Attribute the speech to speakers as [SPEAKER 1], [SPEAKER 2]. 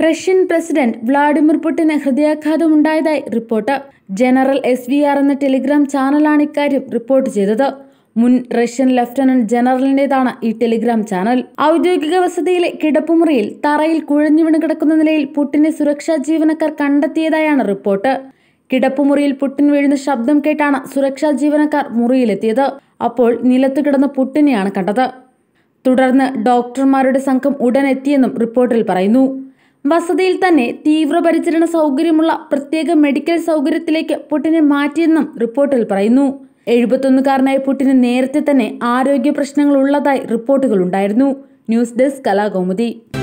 [SPEAKER 1] Russian president Vladimir പുടിന് ഹൃദയാഘാതമുണ്ടായതായി report general S V R എന്ന ടെലിഗ്രാം ചാനലാണ് ഇക്കാര്യം റിപ്പോർട്ട് ചെയ്തത് മുൻ റഷ്യൻ ലഫ്റ്റനന്റ് ജനറലിന്റേതാണ് ഈ ടെലിഗ്രാം ചാനൽ ഔദ്യോഗിക വസതിയിലെ കിടപ്പുമുറിയിൽ തറയിൽ കുഴഞ്ഞു വീണ് കിടക്കുന്ന നിലയിൽ പുട്ടിനെ സുരക്ഷാ ജീവനക്കാർ കണ്ടെത്തിയതായാണ് റിപ്പോർട്ട് കിടപ്പുമുറിയിൽ പുട്ടിൻ വീഴുന്ന ശബ്ദം കേട്ടാണ് സുരക്ഷാ ജീവനക്കാർ മുറിയിലെത്തിയത് അപ്പോൾ നിലത്ത് കിടന്ന പുട്ടിനെയാണ് കണ്ടത് തുടർന്ന് ഡോക്ടർമാരുടെ സംഘം ഉടൻ എത്തിയെന്നും റിപ്പോർട്ടിൽ പറയുന്നു വസതിയിൽ തന്നെ തീവ്രപരിചരണ സൗകര്യമുള്ള പ്രത്യേക മെഡിക്കൽ സൗകര്യത്തിലേക്ക് പുട്ടിനെ മാറ്റിയെന്നും റിപ്പോർട്ടിൽ പറയുന്നു എഴുപത്തൊന്നുകാരനായ പുട്ടിന് നേരത്തെ തന്നെ ആരോഗ്യ പ്രശ്നങ്ങൾ ഉള്ളതായി റിപ്പോർട്ടുകളുണ്ടായിരുന്നു ന്യൂസ് ഡെസ്ക് കലാകൗമുദി